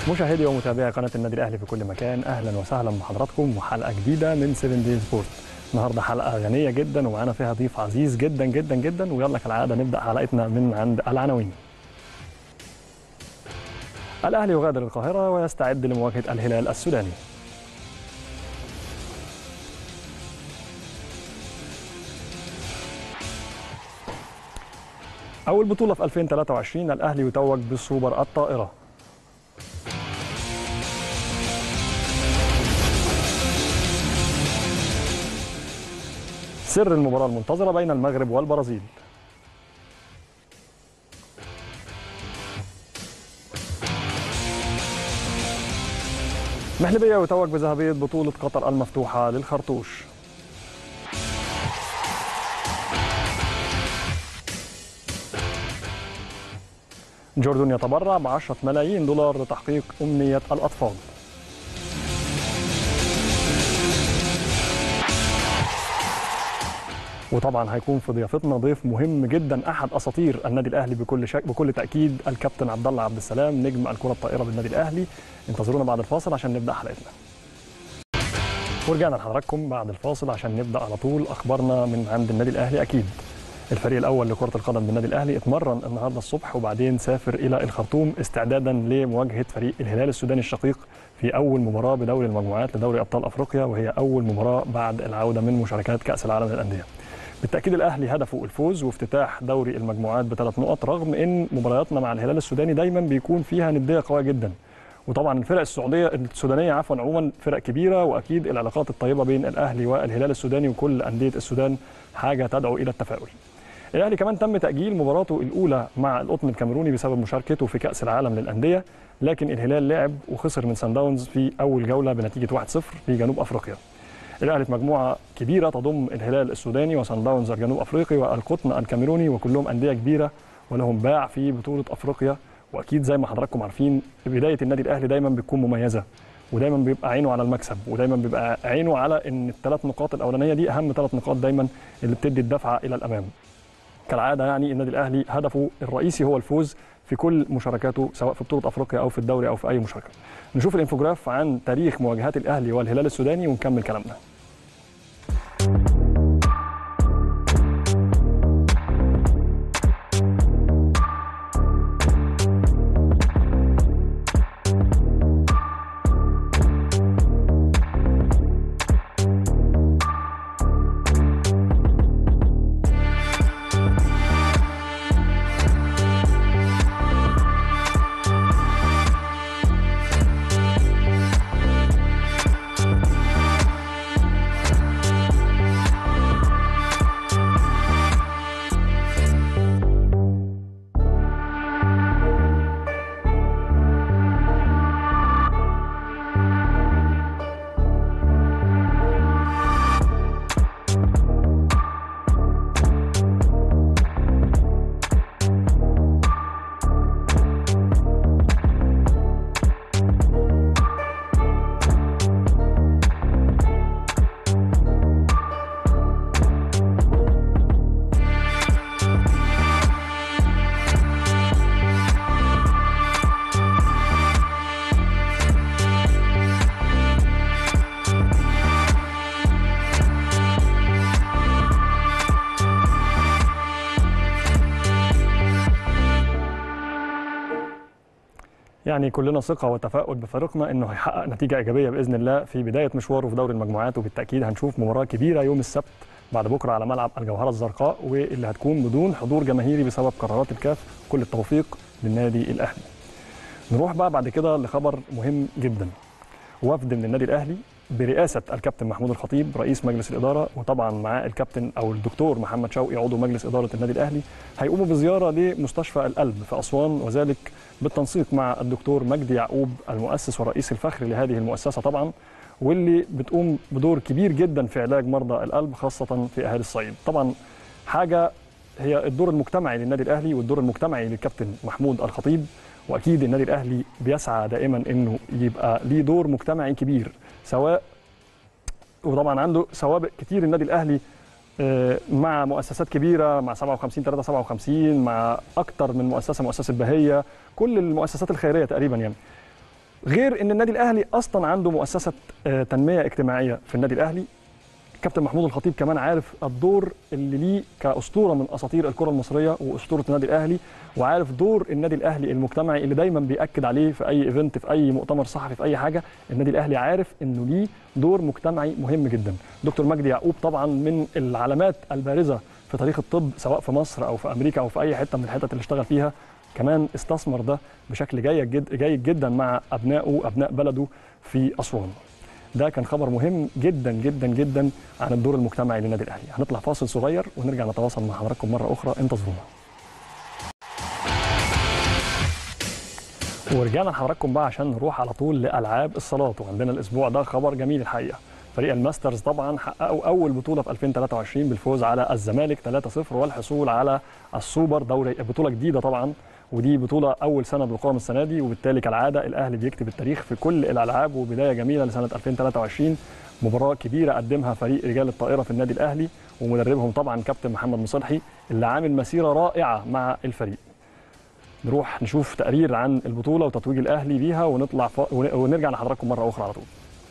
مشاهدي ومتابعي قناه النادي الاهلي في كل مكان اهلا وسهلا بحضراتكم وحلقه جديده من 7 دي سبورت النهارده حلقه غنيه جدا ومعانا فيها ضيف عزيز جدا جدا جدا ويلا كالعاده نبدا حلقتنا من عند العناوين الاهلي يغادر القاهره ويستعد لمواجهه الهلال السوداني أول بطولة في 2023 الأهلي يتوج بالسوبر الطائرة سر المباراة المنتظرة بين المغرب والبرازيل محلبية يتوج بذهبية بطولة قطر المفتوحة للخرطوش جوردن يتبرع ب 10 ملايين دولار لتحقيق أمنية الأطفال وطبعا هيكون في ضيافتنا ضيف مهم جدا احد اساطير النادي الاهلي بكل شك بكل تاكيد الكابتن عبد الله عبد السلام نجم الكره الطائره بالنادي الاهلي انتظرونا بعد الفاصل عشان نبدا حلقتنا ورجعنا لحضراتكم بعد الفاصل عشان نبدا على طول اخبارنا من عند النادي الاهلي اكيد الفريق الاول لكره القدم بالنادي الاهلي اتمرن النهارده الصبح وبعدين سافر الى الخرطوم استعدادا لمواجهه فريق الهلال السوداني الشقيق في اول مباراه بدوري المجموعات لدوري ابطال افريقيا وهي اول مباراه بعد العوده من مشاركات كاس العالم للانديه. بالتاكيد الاهلي هدفه الفوز وافتتاح دوري المجموعات بثلاث نقط رغم ان مبارياتنا مع الهلال السوداني دايما بيكون فيها نديه قويه جدا. وطبعا الفرق السعوديه السودانيه عفوا عموما فرق كبيره واكيد العلاقات الطيبه بين الاهلي والهلال السوداني وكل انديه السودان حاجه تدعو الى التفاؤل. الاهلي كمان تم تاجيل مباراته الاولى مع القطن الكاميروني بسبب مشاركته في كاس العالم للانديه لكن الهلال لعب وخسر من سان داونز في اول جوله بنتيجه 1-0 في جنوب افريقيا الاهلي في مجموعه كبيره تضم الهلال السوداني وسان داونز الجنوب افريقي والقطن الكاميروني وكلهم انديه كبيره ولهم باع في بطوله افريقيا واكيد زي ما حضراتكم عارفين بدايه النادي الاهلي دايما بتكون مميزه ودايما بيبقى عينه على المكسب ودايما بيبقى عينه على ان الثلاث نقاط الاولانيه دي اهم ثلاث نقاط دايما اللي بتدي الدفعه الى الامام كالعاده يعني النادي الاهلي هدفه الرئيسي هو الفوز في كل مشاركاته سواء في بطوله افريقيا او في الدوري او في اي مشاركه. نشوف الانفوجراف عن تاريخ مواجهات الاهلي والهلال السوداني ونكمل كلامنا. يعني كلنا ثقه وتفاؤل بفريقنا انه هيحقق نتيجه ايجابيه باذن الله في بدايه مشواره في دوري المجموعات وبالتاكيد هنشوف مباراه كبيره يوم السبت بعد بكره على ملعب الجوهره الزرقاء واللي هتكون بدون حضور جماهيري بسبب قرارات الكاف كل التوفيق للنادي الاهلي. نروح بقى بعد كده لخبر مهم جدا. وفد من النادي الاهلي برئاسه الكابتن محمود الخطيب رئيس مجلس الاداره وطبعا معاه الكابتن او الدكتور محمد شوقي عضو مجلس اداره النادي الاهلي هيقوموا بزياره لمستشفى القلب في اسوان وذلك بالتنسيق مع الدكتور مجدي يعقوب المؤسس والرئيس الفخري لهذه المؤسسه طبعا واللي بتقوم بدور كبير جدا في علاج مرضى القلب خاصه في اهالي الصعيد طبعا حاجه هي الدور المجتمعي للنادي الاهلي والدور المجتمعي للكابتن محمود الخطيب واكيد النادي الاهلي بيسعى دائما انه يبقى ليه دور مجتمعي كبير سواء وطبعا عنده سوابق كتير النادي الاهلي مع مؤسسات كبيره مع 57 3 57 مع اكتر من مؤسسه مؤسسه بهيه كل المؤسسات الخيريه تقريبا يعني غير ان النادي الاهلي اصلا عنده مؤسسه آه، تنميه اجتماعيه في النادي الاهلي كابتن محمود الخطيب كمان عارف الدور اللي ليه كاسطوره من اساطير الكره المصريه واسطوره النادي الاهلي وعارف دور النادي الاهلي المجتمعي اللي دايما بياكد عليه في اي ايفنت في اي مؤتمر صحفي في اي حاجه النادي الاهلي عارف انه ليه دور مجتمعي مهم جدا دكتور مجدي يعقوب طبعا من العلامات البارزه في تاريخ الطب سواء في مصر او في امريكا او في اي حته من الحتت اللي اشتغل فيها كمان استثمر ده بشكل جيد جد جيد جدا مع ابنائه ابناء بلده في اسوان ده كان خبر مهم جدا جدا جدا عن الدور المجتمعي للنادي الاهلي هنطلع فاصل صغير ونرجع نتواصل مع حضراتكم مره اخرى انتظرونا ورجعنا لحضراتكم بقى عشان نروح على طول لالعاب الصالات وعندنا الاسبوع ده خبر جميل الحقيقه فريق الماسترز طبعا حققوا اول بطوله في 2023 بالفوز على الزمالك 3-0 والحصول على السوبر دوري بطوله جديده طبعا ودي بطوله اول سنه بالقوم السنه دي وبالتالي كالعاده الاهلي بيكتب التاريخ في كل الالعاب وبدايه جميله لسنه 2023 مباراه كبيره قدمها فريق رجال الطائره في النادي الاهلي ومدربهم طبعا كابتن محمد مصلحي اللي عامل مسيره رائعه مع الفريق نروح نشوف تقرير عن البطوله وتتويج الاهلي بيها ونطلع ف... ونرجع لحضراتكم مره اخرى على طول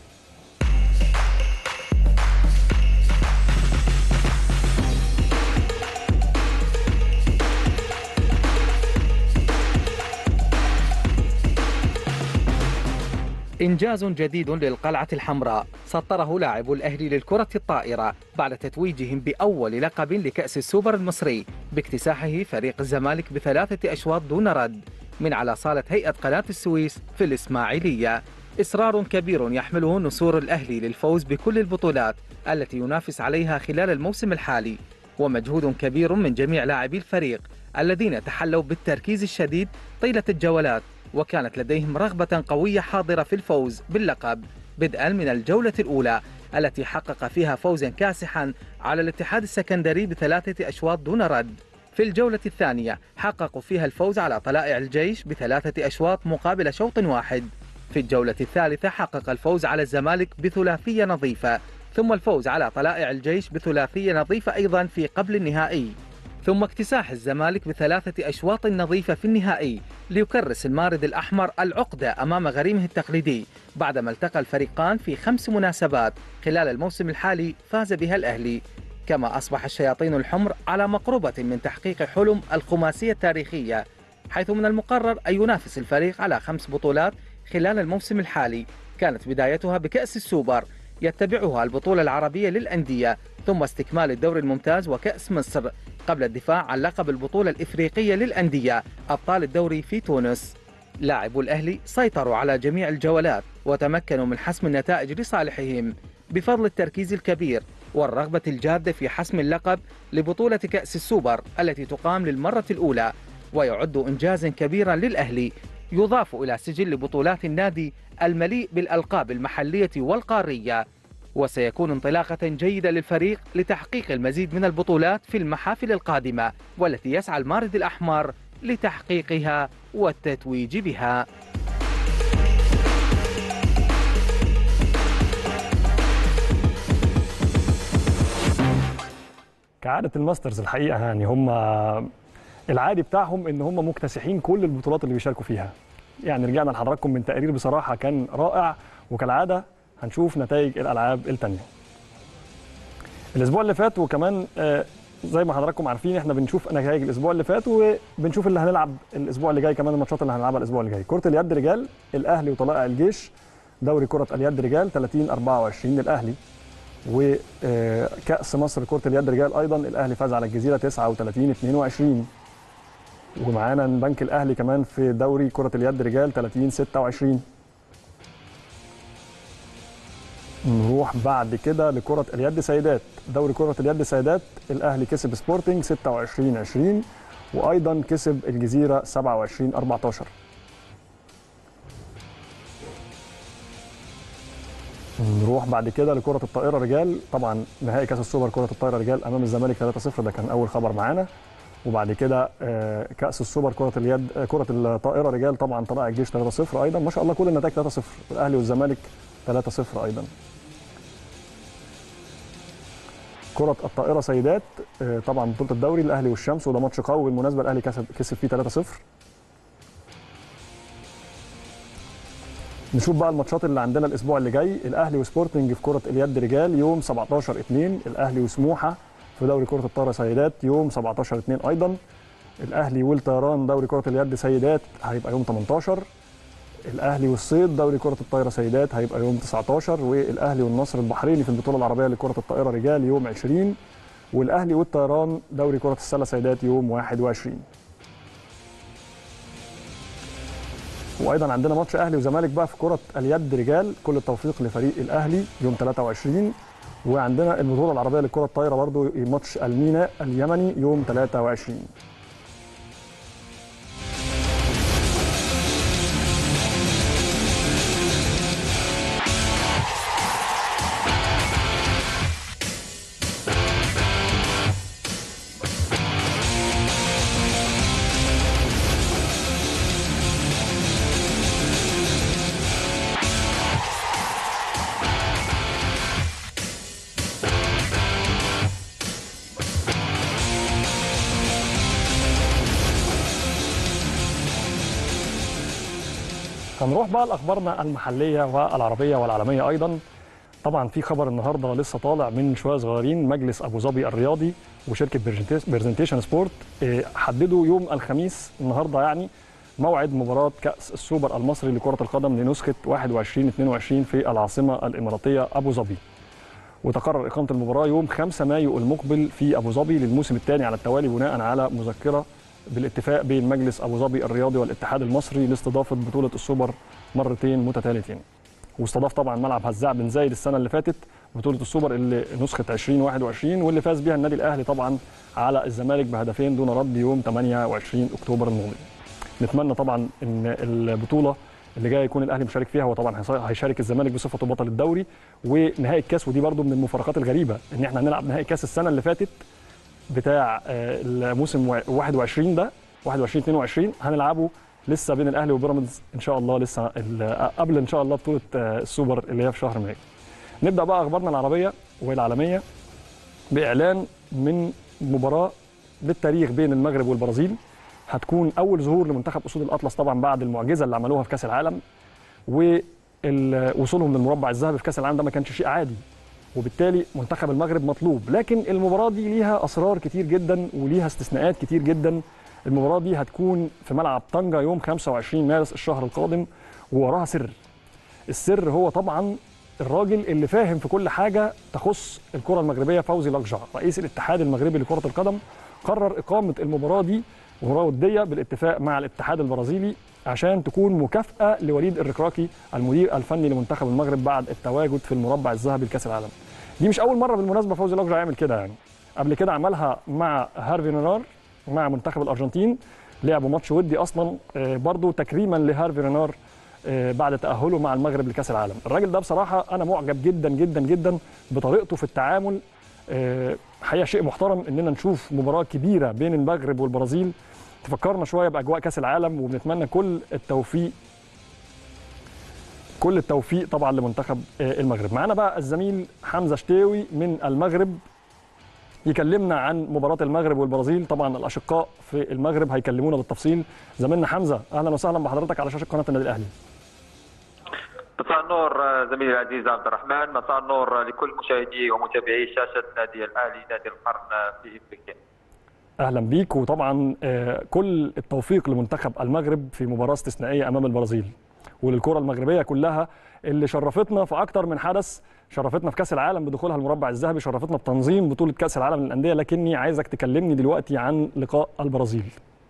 إنجاز جديد للقلعة الحمراء سطره لاعب الأهلي للكرة الطائرة بعد تتويجهم بأول لقب لكأس السوبر المصري باكتساحه فريق الزمالك بثلاثة أشواط دون رد من على صالة هيئة قناة السويس في الإسماعيلية إصرار كبير يحمله نسور الأهلي للفوز بكل البطولات التي ينافس عليها خلال الموسم الحالي ومجهود كبير من جميع لاعبي الفريق الذين تحلوا بالتركيز الشديد طيلة الجولات وكانت لديهم رغبة قوية حاضرة في الفوز باللقب بدءا من الجولة الأولى التي حقق فيها فوزا كاسحا على الاتحاد السكندري بثلاثة أشواط دون رد في الجولة الثانية حققوا فيها الفوز على طلائع الجيش بثلاثة أشواط مقابل شوط واحد في الجولة الثالثة حقق الفوز على الزمالك بثلاثية نظيفة ثم الفوز على طلائع الجيش بثلاثية نظيفة أيضا في قبل النهائي ثم اكتساح الزمالك بثلاثة أشواط نظيفة في النهائي ليكرس المارد الأحمر العقدة أمام غريمه التقليدي بعدما التقى الفريقان في خمس مناسبات خلال الموسم الحالي فاز بها الأهلي كما أصبح الشياطين الحمر على مقربة من تحقيق حلم الخماسية التاريخية حيث من المقرر أن ينافس الفريق على خمس بطولات خلال الموسم الحالي كانت بدايتها بكأس السوبر يتبعها البطولة العربية للأندية ثم استكمال الدوري الممتاز وكأس مصر قبل الدفاع عن لقب البطولة الإفريقية للأندية أبطال الدوري في تونس لاعبو الأهلي سيطروا على جميع الجولات وتمكنوا من حسم النتائج لصالحهم بفضل التركيز الكبير والرغبة الجادة في حسم اللقب لبطولة كأس السوبر التي تقام للمرة الأولى ويعد إنجازا كبيرا للأهلي يضاف إلى سجل بطولات النادي المليء بالألقاب المحلية والقارية وسيكون انطلاقة جيدة للفريق لتحقيق المزيد من البطولات في المحافل القادمة والتي يسعى المارد الأحمر لتحقيقها والتتويج بها كعاده الماسترز الحقيقه يعني هم العادي بتاعهم ان هم مكتسحين كل البطولات اللي بيشاركوا فيها يعني رجعنا لحضراتكم من تقرير بصراحه كان رائع وكالعاده هنشوف نتائج الالعاب الثانيه الاسبوع اللي فات وكمان آه، زي ما حضراتكم عارفين احنا بنشوف نتائج الاسبوع اللي فات وبنشوف اللي هنلعب الاسبوع اللي جاي كمان الماتشات اللي هنلعبها الاسبوع اللي جاي كره اليد رجال الاهلي وطلائع الجيش دوري كره اليد رجال 30 24 للاهلي وكاس مصر لكره اليد رجال ايضا الاهلي فاز على الجزيره 39 22 ومعانا البنك الاهلي كمان في دوري كره اليد رجال 30 26 نروح بعد كده لكرة اليد سيدات دوري كرة اليد سيدات الأهلي كسب سبورتنج 26 20 وأيضا كسب الجزيرة 27 14 نروح بعد كده لكرة الطائرة رجال طبعا نهائي كأس السوبر كرة الطائرة رجال أمام الزمالك 3-0 ده كان أول خبر معانا وبعد كده آه، كأس السوبر كرة اليد آه، كرة الطائرة رجال طبعا طلائع الجيش 3-0 أيضا ما شاء الله كل النتائج 3-0 الأهلي والزمالك 3-0 أيضا كرة الطائرة سيدات آه، طبعا بطولة الدوري الأهلي والشمس وده ماتش قوي بالمناسبة الأهلي كسب كسب فيه 3-0 نشوف بقى الماتشات اللي عندنا الاسبوع اللي جاي الاهلي وسبورتنج في كره اليد رجال يوم 17 2 الاهلي وسموحه في دوري كره الطايره سيدات يوم 17 2 ايضا الاهلي والطيران دوري كره اليد سيدات هيبقى يوم 18 الاهلي والصيد دوري كره الطايره سيدات هيبقى يوم 19 والاهلي والنصر البحريني في البطوله العربيه لكره الطائره رجال يوم 20 والاهلي والطيران دوري كره السله سيدات يوم 21 وايضا عندنا ماتش اهلي وزمالك بقى في كره اليد رجال كل التوفيق لفريق الاهلي يوم 23 وعندنا البطوله العربيه للكره الطايره برضو ماتش المينا اليمني يوم 23 هنروح بقى لاخبارنا المحليه والعربيه والعالميه ايضا طبعا في خبر النهارده لسه طالع من شويه صغيرين مجلس ابو ظبي الرياضي وشركه برزنتيشن سبورت حددوا يوم الخميس النهارده يعني موعد مباراه كاس السوبر المصري لكره القدم لنسخه 21 22 في العاصمه الاماراتيه ابو ظبي وتقرر اقامه المباراه يوم 5 مايو المقبل في ابو ظبي للموسم الثاني على التوالي بناء على مذكره بالاتفاق بين مجلس ابو ظبي الرياضي والاتحاد المصري لاستضافه بطوله السوبر مرتين متتاليتين. واستضاف طبعا ملعب هزاع بن زايد السنه اللي فاتت بطوله السوبر اللي نسخه 2021 واللي فاز بها النادي الاهلي طبعا على الزمالك بهدفين دون رد يوم 28 اكتوبر الماضي. نتمنى طبعا ان البطوله اللي جاي يكون الاهلي مشارك فيها هو طبعا هيشارك الزمالك بصفته بطل الدوري ونهائي الكاس ودي برده من المفارقات الغريبه ان احنا هنلعب نهائي كاس السنه اللي فاتت بتاع الموسم 21 ده 21 22 هنلعبه لسه بين الاهلي وبيراميدز ان شاء الله لسه قبل ان شاء الله بطوله السوبر اللي هي في شهر مايو. نبدا بقى اخبارنا العربيه والعالميه باعلان من مباراه للتاريخ بين المغرب والبرازيل هتكون اول ظهور لمنتخب اسود الاطلس طبعا بعد المعجزه اللي عملوها في كاس العالم ووصولهم للمربع الذهبي في كاس العالم ده ما كانش شيء عادي وبالتالي منتخب المغرب مطلوب لكن المباراه دي ليها اسرار كتير جدا وليها استثناءات كتير جدا المباراه دي هتكون في ملعب طنجه يوم 25 مارس الشهر القادم ووراها سر السر هو طبعا الراجل اللي فاهم في كل حاجه تخص الكره المغربيه فوزي لقجع رئيس الاتحاد المغربي لكره القدم قرر اقامه المباراه دي مباراه وديه بالاتفاق مع الاتحاد البرازيلي عشان تكون مكافاه لوليد الركراكي المدير الفني لمنتخب المغرب بعد التواجد في المربع الذهبي لكاس العالم دي مش اول مره بالمناسبه فوزي لقجع يعمل كده يعني قبل كده عملها مع هارفي رينار مع منتخب الارجنتين لعبوا ماتش ودي اصلا برضو تكريما لهارفي رينار بعد تاهله مع المغرب لكاس العالم الراجل ده بصراحه انا معجب جدا جدا جدا بطريقته في التعامل حقيقه شيء محترم اننا نشوف مباراه كبيره بين المغرب والبرازيل تفكرنا شويه باجواء كاس العالم وبنتمنى كل التوفيق كل التوفيق طبعا لمنتخب المغرب معانا بقى الزميل حمزه شتاوي من المغرب يكلمنا عن مباراه المغرب والبرازيل طبعا الاشقاء في المغرب هيكلمونا بالتفصيل زميلنا حمزه اهلا وسهلا بحضرتك على شاشه قناه النادي الاهلي مساء النور زميلي العزيز عبد الرحمن مساء النور لكل مشاهدي ومتابعي شاشه نادي الاهلي نادي القرن في افريقيا اهلا بيك وطبعا كل التوفيق لمنتخب المغرب في مباراه استثنائيه امام البرازيل وللكره المغربيه كلها اللي شرفتنا في اكتر من حدث شرفتنا في كاس العالم بدخولها المربع الذهبي شرفتنا بتنظيم بطوله كاس العالم للانديه لكني عايزك تكلمني دلوقتي عن لقاء البرازيل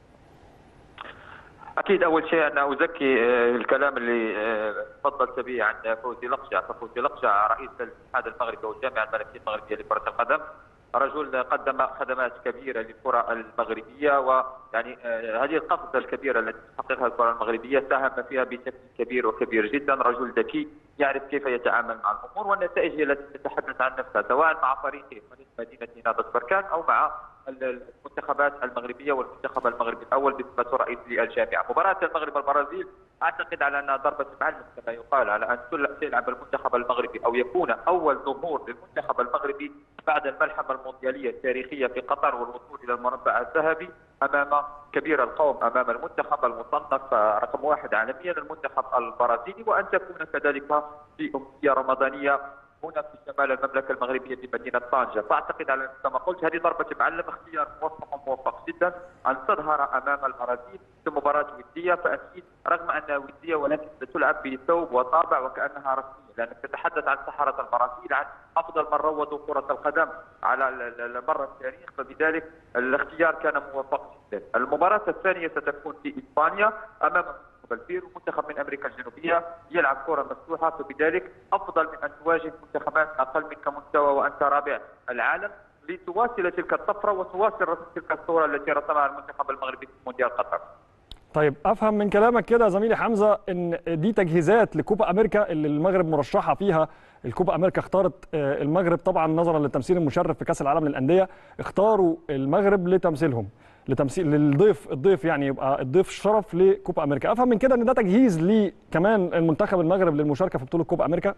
اكيد اول شيء انا ازكي الكلام اللي تفضلت به عن فوزي لقجع فوزي لقجع رئيس الاتحاد المغربي والجامعه الملكيه المغربيه لكره القدم رجل قدم خدمات كبيره للكره المغربيه ويعني هذه القفزه الكبيره التي تحققها الكره المغربيه ساهم فيها بشكل كبير وكبير جدا رجل ذكي يعرف كيف يتعامل مع الامور والنتائج هي التي تتحدث عن نفسها سواء مع فريقه فريق مدينه نهضه بركان او مع المنتخبات المغربيه والمنتخب المغربي الاول بصفته رئيس للجامعه. مباراه المغرب والبرازيل اعتقد على انها ضربه معلم كما يقال على ان سيلعب المنتخب المغربي او يكون اول ظهور للمنتخب المغربي بعد الملحمه الموندياليه التاريخيه في قطر والوصول الى المربع الذهبي امام كبير القوم امام المنتخب المصنف رقم واحد عالميا المنتخب البرازيلي وان تكون كذلك في امسيه رمضانيه هنا في شمال المملكه المغربيه في مدينه طنجه، فاعتقد على كما قلت هذه ضربه معلم اختيار موفق وموفق جدا ان تظهر امام البرازيل في مباراه وديه فاكيد رغم انها وديه ولكن تلعب بثوب وطابع وكانها رسميه لانك تتحدث عن سحره البرازيل عن افضل من روضوا كره القدم على مر التاريخ فبذلك الاختيار كان موفق جدا. المباراه الثانيه ستكون في اسبانيا امام منتخب البيرو منتخب من امريكا الجنوبيه يلعب كره مفتوحه فبذلك افضل من ان تواجه منتخبات اقل منك مستوى وانت رابع العالم لتواصل تلك الطفره وتواصل رسم تلك الصوره التي رسمها المنتخب المغربي في مونديال قطر. طيب افهم من كلامك كده زميلي حمزه ان دي تجهيزات لكوبا امريكا اللي المغرب مرشحه فيها الكوبا امريكا اختارت المغرب طبعا نظرا للتمثيل المشرف في كاس العالم للانديه اختاروا المغرب لتمثيلهم لتمثيل للضيف الضيف يعني يبقى الضيف الشرف لكوبا امريكا افهم من كده ان ده تجهيز لكمان المنتخب المغرب للمشاركه في بطوله كوبا امريكا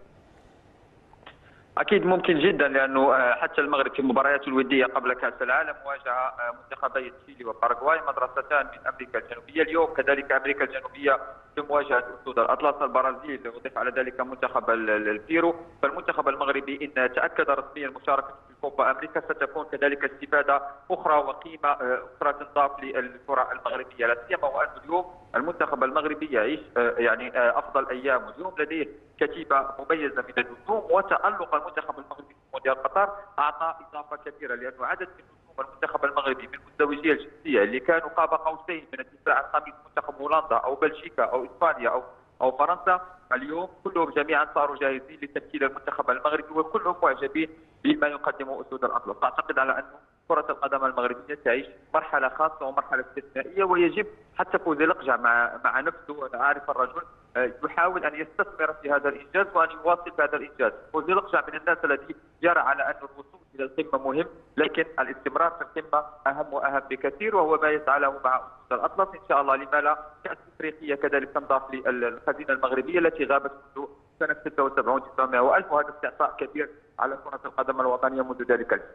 اكيد ممكن جدا لانه حتى المغرب في المباريات الوديه قبل كاس العالم واجه منتخبي تشيلي وباراغواي مدرستان من امريكا الجنوبيه اليوم كذلك امريكا الجنوبيه في مواجهه اسود الاطلس البرازيل اضيف على ذلك منتخب البيرو فالمنتخب المغربي ان تاكد رسميا مشاركه في كوبا امريكا ستكون كذلك استفاده اخرى وقيمه اخرى تضاف للكره المغربيه لا سيما وان اليوم المنتخب المغربي يعيش يعني افضل ايام اليوم لديه كتيبه مميزه من النجوم وتالق المنتخب المغربي في مونديال قطر اعطى اضافه كبيره لانه عدد من نجوم المنتخب المغربي من مزدوجي الجنسيه اللي كانوا قاب قوسين من الدفاع عن قميص منتخب هولندا او بلجيكا او اسبانيا او او فرنسا اليوم كلهم جميعا صاروا جاهزين لتشكيل المنتخب المغربي وكلهم معجبين بما يقدمه اسود الاطلس، اعتقد على انه كرة القدم المغربية تعيش مرحلة خاصة ومرحلة استثنائية ويجب حتى فوزي لقجع مع مع نفسه وانا عارف الرجل يحاول ان يستثمر في هذا الانجاز وان يواصل في هذا الانجاز، فوزي لقجع من الناس الذي يرى على ان الوصول الى القمة مهم لكن الاستمرار في القمة اهم واهم بكثير وهو ما يسعى له مع اسود الاطلس ان شاء الله لما لا كأس افريقيا كذلك تنضاف للخزينة المغربية التي غابت منذ سنة 76 900 والف وهذا استعطاء كبير على كرة القدم الوطنية منذ ذلك الحين.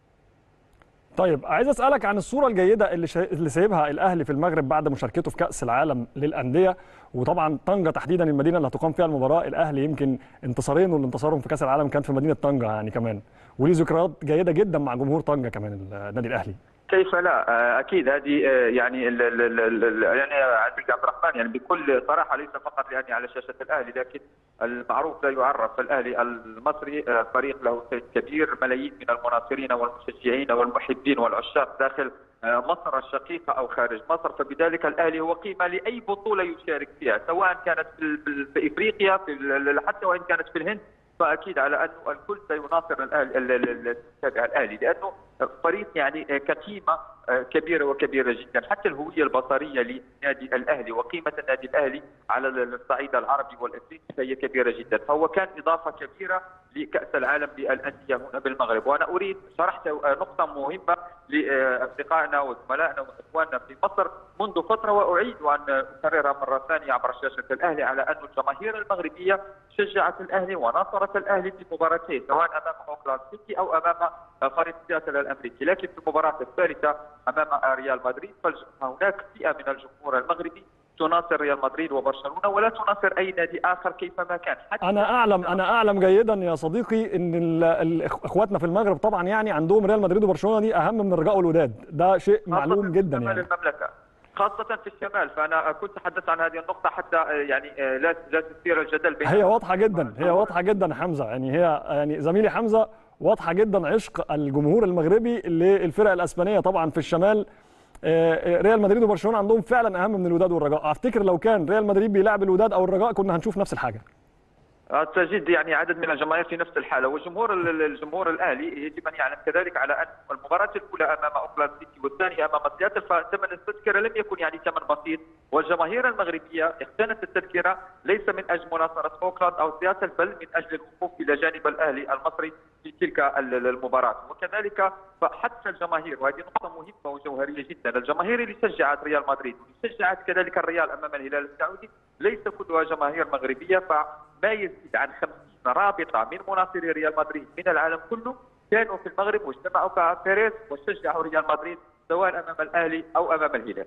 طيب عايز اسالك عن الصوره الجيده اللي شا... اللي سايبها الاهلي في المغرب بعد مشاركته في كاس العالم للانديه وطبعا طنجه تحديدا المدينه اللي هتقام فيها المباراه الاهلي يمكن انتصارين واللي انتصارهم في كاس العالم كان في مدينه طنجه يعني كمان وليه ذكريات جيده جدا مع جمهور طنجه كمان النادي الاهلي كيف لا اكيد هذه يعني ال ال ال يعني عزيزي عبد الرحمن يعني بكل صراحه ليس فقط يعني على شاشه الاهلي لكن المعروف لا يعرف الاهلي المصري فريق له صيت كبير ملايين من المناصرين والمشجعين والمحبين والعشاق داخل مصر الشقيقه او خارج مصر فبذلك الاهلي هو قيمه لاي بطوله يشارك فيها سواء كانت في, في افريقيا في حتى وان كانت في الهند فاكيد على انه الكل سيناصر الاهلي الاهلي لانه فريق يعني كتيمه كبيره وكبيره جدا حتى الهويه البصريه لنادي الاهلي وقيمه النادي الاهلي على الصعيد العربي والافريقي فهي كبيره جدا فهو كان اضافه كبيره لكاس العالم للانديه هنا بالمغرب وانا اريد شرحت نقطه مهمه لاصدقائنا وزملائنا واخواننا في مصر منذ فتره واعيد وان اكررها مره ثانيه عبر شاشه الاهلي على ان الجماهير المغربيه شجعت الاهلي وناصرت الاهلي في مباراتين سواء امام اوكلاند سيتي او امام فريق سياتل الامريكي لكن في المباراه الثالثه امام ريال مدريد فهناك فئه من الجمهور المغربي تناصر ريال مدريد وبرشلونه ولا تناصر اي نادي اخر كيفما كان حتى انا اعلم انا اعلم جيدا يا صديقي ان اخواتنا في المغرب طبعا يعني عندهم ريال مدريد وبرشلونه دي اهم من الرجاء والوداد ده شيء معلوم جدا يعني المملكه خاصة في الشمال فأنا كنت تحدثت عن هذه النقطة حتى يعني لا لا تثير الجدل بين هي واضحة جدا هي واضحة جدا حمزة يعني هي يعني زميلي حمزة واضحة جدا عشق الجمهور المغربي للفرق الأسبانية طبعا في الشمال ريال مدريد وبرشلونه عندهم فعلا اهم من الوداد والرجاء افتكر لو كان ريال مدريد بيلعب الوداد او الرجاء كنا هنشوف نفس الحاجه تجد يعني عدد من الجماهير في نفس الحاله والجمهور الجمهور الاهلي يجب ان يعلم كذلك على ان المباراه الاولى امام اوكلاند سيتي والثانيه امام سياتل فثمن التذكره لم يكن يعني ثمن بسيط والجماهير المغربيه اختنت التذكره ليس من اجل مناصره اوكلاند او سياتل بل من اجل الوقوف الى جانب الاهلي المصري في تلك المباراه وكذلك فحتى الجماهير وهذه نقطه مهمه وجوهريه جدا الجماهير اللي شجعت ريال مدريد وشجعت كذلك الريال امام الهلال السعودي ليس كلها جماهير مغربيه فما يزيد عن 50 رابطه من مناصري ريال مدريد من العالم كله كانوا في المغرب واجتمعوا في بيريز وشجعوا ريال مدريد سواء امام الاهلي او امام الهلال.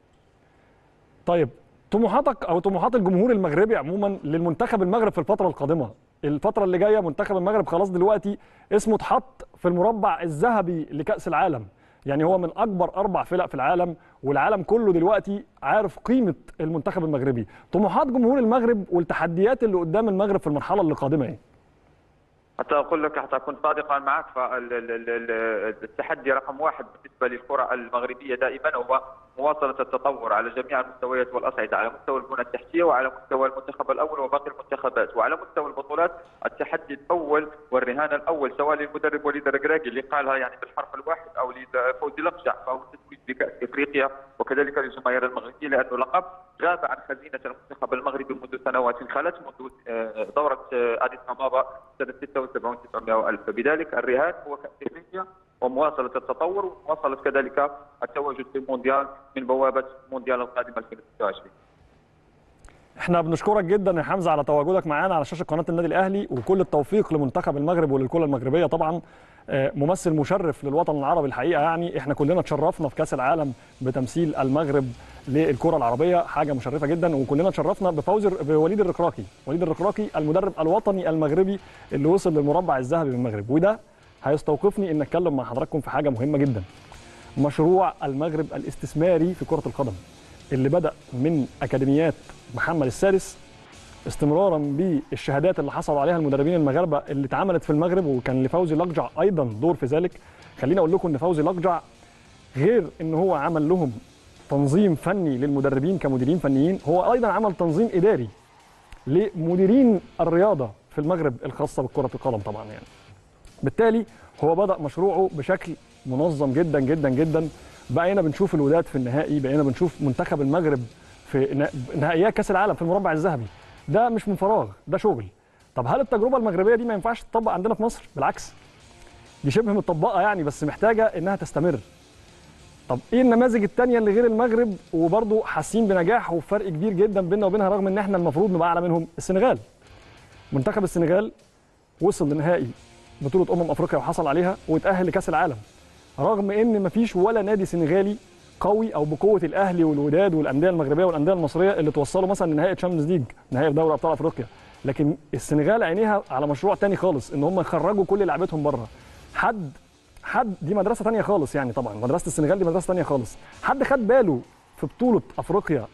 طيب طموحاتك او طموحات الجمهور المغربي عموما للمنتخب المغرب في الفتره القادمه الفتره اللي جايه منتخب المغرب خلاص دلوقتي اسمه اتحط في المربع الذهبي لكاس العالم يعني هو من اكبر اربع فرق في العالم والعالم كله دلوقتي عارف قيمه المنتخب المغربي طموحات جمهور المغرب والتحديات اللي قدام المغرب في المرحله اللي قادمه ايه حتى اقول لك حتى اكون صادقا معك فالتحدي رقم واحد بالنسبه للكره المغربيه دائما هو مواصله التطور على جميع المستويات والاصعده على مستوى البنى التحتيه وعلى مستوى المنتخب الاول وباقي المنتخبات وعلى مستوى البطولات التحدي الاول والرهان الاول سواء للمدرب وليد الركراكي اللي قالها يعني بالحرف الواحد او لفوزي لقجع فهو التتويج بكاس افريقيا وكذلك للجماهير المغربيه لانه لقب غاب عن خزينه المنتخب المغربي منذ سنوات خلت منذ دوره اديس ابابا سنه 76 900 الف فبذلك الرهان هو كاس افريقيا ومواصله التطور ومواصله كذلك التواجد في المونديال من بوابه المونديال القادم 2026 احنا بنشكرك جدا يا حمزه على تواجدك معانا على شاشه قناه النادي الاهلي وكل التوفيق لمنتخب المغرب وللكره المغربيه طبعا ممثل مشرف للوطن العربي الحقيقه يعني احنا كلنا تشرفنا في كاس العالم بتمثيل المغرب للكره العربيه حاجه مشرفه جدا وكلنا تشرفنا بفوز بوليد الركراكي وليد الركراكي المدرب الوطني المغربي اللي وصل للمربع الذهبي بالمغرب وده هيستوقفني ان اتكلم مع حضراتكم في حاجه مهمه جدا مشروع المغرب الاستثماري في كره القدم اللي بدا من اكاديميات محمد السادس استمرارا بالشهادات اللي حصلوا عليها المدربين المغاربه اللي اتعملت في المغرب وكان لفوزي لقجع ايضا دور في ذلك خليني اقول لكم ان فوزي لقجع غير ان هو عمل لهم تنظيم فني للمدربين كمديرين فنيين هو ايضا عمل تنظيم اداري لمديرين الرياضه في المغرب الخاصه بكره القدم طبعا يعني بالتالي هو بدا مشروعه بشكل منظم جدا جدا جدا بقينا بنشوف الوداد في النهائي بقينا بنشوف منتخب المغرب في نهائيات كاس العالم في المربع الذهبي ده مش من فراغ ده شغل طب هل التجربه المغربيه دي ما ينفعش تطبق عندنا في مصر بالعكس دي شبه متطبقه يعني بس محتاجه انها تستمر طب ايه النماذج الثانيه اللي غير المغرب وبرضه حاسين بنجاح وفرق كبير جدا بيننا وبينها رغم ان احنا المفروض نبقى اعلى منهم السنغال منتخب السنغال وصل لنهائي بطوله امم افريقيا وحصل عليها وتاهل لكاس العالم رغم ان مفيش ولا نادي سنغالي قوي او بقوه الاهلي والوداد والانديه المغربيه والانديه المصريه اللي توصلوا مثلا لنهائي تشامبيونز ليج نهائي دوري ابطال افريقيا لكن السنغال عينيها على مشروع تاني خالص ان هم يخرجوا كل لعيبتهم بره حد حد دي مدرسه تانية خالص يعني طبعا مدرسه السنغال دي مدرسه تانية خالص حد خد باله في بطوله افريقيا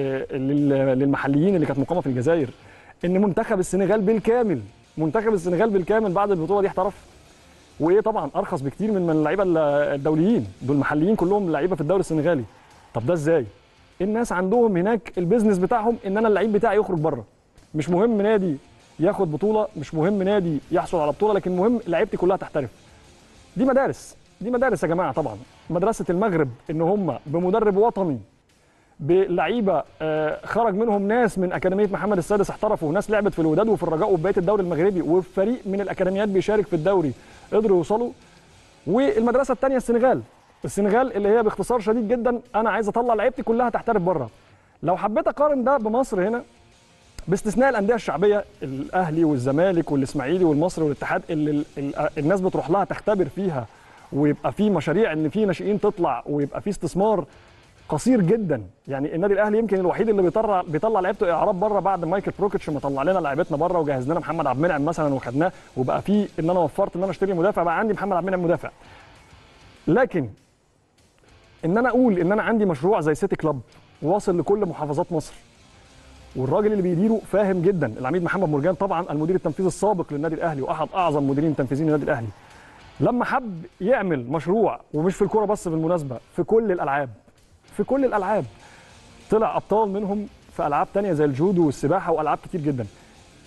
للمحليين اللي كانت مقامه في الجزائر ان منتخب السنغال بالكامل منتخب السنغال بالكامل بعد البطوله دي احترف وايه طبعا ارخص بكتير من اللعيبه الدوليين دول محليين كلهم لعيبه في الدوري السنغالي طب ده ازاي الناس عندهم هناك البيزنس بتاعهم ان انا اللعيب بتاعي يخرج بره مش مهم نادي ياخد بطوله مش مهم نادي يحصل على بطوله لكن مهم لعيبتي كلها تحترف دي مدارس دي مدارس يا جماعه طبعا مدرسه المغرب ان هم بمدرب وطني بلعيبه خرج منهم ناس من اكاديميه محمد السادس احترفوا وناس لعبت في الوداد وفي الرجاء وفي بقيه الدوري المغربي وفريق من الاكاديميات بيشارك في الدوري قدروا يوصلوا والمدرسه الثانيه السنغال السنغال اللي هي باختصار شديد جدا انا عايز اطلع لعيبتي كلها تحترف بره لو حبيت اقارن ده بمصر هنا باستثناء الانديه الشعبيه الاهلي والزمالك والاسماعيلي والمصري والاتحاد اللي الناس بتروح لها تختبر فيها ويبقى في مشاريع ان في ناشئين تطلع ويبقى في استثمار قصير جدا يعني النادي الاهلي يمكن الوحيد اللي بيطلع بيطلع لعيبته اعارات بره بعد مايكل بروكيتش ما طلع لنا لعيبتنا بره وجهز لنا محمد عبد المنعم مثلا وخدناه وبقى في ان انا وفرت ان انا اشتري مدافع بقى عندي محمد عبد المنعم مدافع لكن ان انا اقول ان انا عندي مشروع زي سيتي كلاب واصل لكل محافظات مصر والراجل اللي بيديره فاهم جدا العميد محمد مرجان طبعا المدير التنفيذي السابق للنادي الاهلي واحد اعظم مديرين التنفيذيين للنادي الاهلي لما حب يعمل مشروع ومش في الكوره بس بالمناسبه في كل الالعاب في كل الالعاب طلع ابطال منهم في العاب تانية زي الجودو والسباحه والعاب كتير جدا